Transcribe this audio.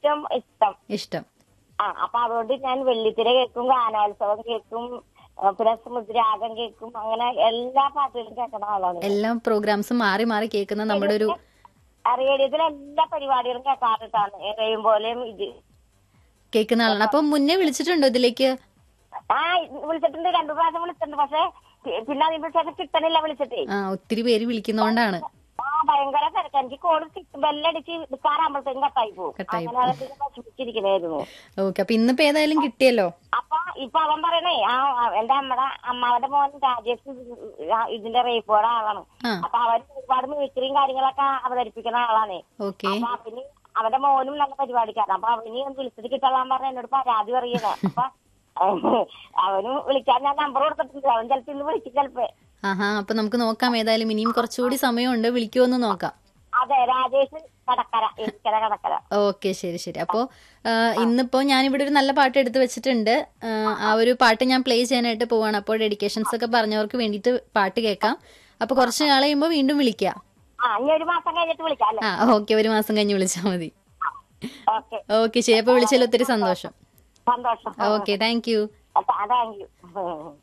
ഏറ്റവും ഇഷ്ടം ഇഷ്ടം ആ അപ്പൊ അതുകൊണ്ട് ഞാൻ വെള്ളിത്തിര കേൾക്കും ഗാനോത്സവം കേൾക്കും ആ, പിന്നെ സമുദ്രാഗം കേൾക്കും അങ്ങനെ എല്ലാ പാട്ടുകളും കേൾക്കുന്ന ആളാണ് ഞാൻ. എല്ലാ പ്രോഗ്രാംസും മാറി മാറി കേൾക്കുന്ന നമ്മുടെ ഒരു ആ, റേഡിയോത്തിൽ എല്ലാ പരിപാടികളും കേൾക്കാറിട്ടാണ് ഏറെയും പോലെയും ഇത് കേൾക്കുന്ന ആളാണ് അപ്പൊ മുന്നേ വിളിച്ചിട്ടുണ്ടോ ഇതിലേക്ക് ആ വിളിച്ചിട്ടുണ്ട് രണ്ടു പ്രാവശ്യം വിളിച്ചിട്ടുണ്ട് പക്ഷെ പി- പിന്നെ അതിന് ശേഷം കിട്ടണില്ല വിളിച്ചിട്ടേ ആ ഒത്തിരി പേര് വിളിക്കുന്നോണ്ടാണ് ആ ഭയങ്കര തിരക്ക് എനിക്ക് കോള് കിട്ടും ബെല്ലടിച്ച് എടുക്കാറാകുമ്പോഴത്തേക്കും കട്ടായി പോകും കട്ടായി അങ്ങനെ അതൊക്കെ വിഷമിച്ചിരിക്കണായിരുന്നു ഓക്കെ അപ്പൊ ഇന്നിപ്പോ ഏതായാലും കിട്ടിയല്ലോ അപ്പൊ ഇപ്പൊ അവൻ പറയണേ ആ ആ, എന്റെ അമ്മയുടെ അമ്മാവന്റെ മോൻ രാജേഷ് ഇത് ആ ഇതിന്റെ റേപ്പോടെ ആളാണ് ആ അപ്പൊ അവൻ ഒരുപാട് മിമിക്രിയും കാര്യങ്ങളൊക്കെ അവതരിപ്പിക്കുന്ന ആളാണ് ഓക്കെ അപ്പൊ അവന് അവന്റെ മോനും നല്ല പരിപാടിക്കാണ് അപ്പൊ അവന് വിളിച്ചിട്ട് കിട്ടാൻ പറഞ്ഞ എന്നോട് പരാതി പറയണ അപ്പൊ അവന് വിളിക്കാൻ ഞാൻ നമ്പർ കൊടുത്തിട്ടുണ്ട് അവൻ ചിലപ്പോ ഇന്ന് വിളിക്കും ചിലപ്പോ ആഹാ അപ്പൊ നമുക്ക് നോക്കാം ഏതായാലും ഇനിയും കുറച്ചുകൂടി സമയമുണ്ട് വിളിക്കുമെന്ന് നോക്കാം അതെ രാജേഷ് കടക്കര എനിക്കര കടക്കര ഓക്കെ ശരി ശരി അപ്പോ ആ, ഇന്നിപ്പോ ഞാനിവിടെ ഒരു നല്ല പാട്ട് എടുത്ത് വെച്ചിട്ടുണ്ട് ആ, ആ ഒരു പാട്ട് ഞാൻ പ്ലേ ചെയ്യാനായിട്ട് പോവാണ് അപ്പോൾ ഡെഡിക്കേഷൻസ് ഒക്കെ പറഞ്ഞവർക്ക് വേണ്ടിയിട്ട് പാട്ട് കേൾക്കാം അപ്പൊ കുറച്ച് നാൾ കഴിയുമ്പോൾ വീണ്ടും വിളിക്കാം ആ ഇനി ഒരു മാസം കഴിഞ്ഞിട്ട് വിളിക്കാം അല്ലേ ആ ഓക്കെ ഒരു മാസം കഴിഞ്ഞ് വിളിച്ചാൽ മതി ഓക്കെ ഓക്കെ ശരി അപ്പൊ വിളിച്ചതിൽ ഒത്തിരി സന്തോഷം സന്തോഷം okay thank you thank U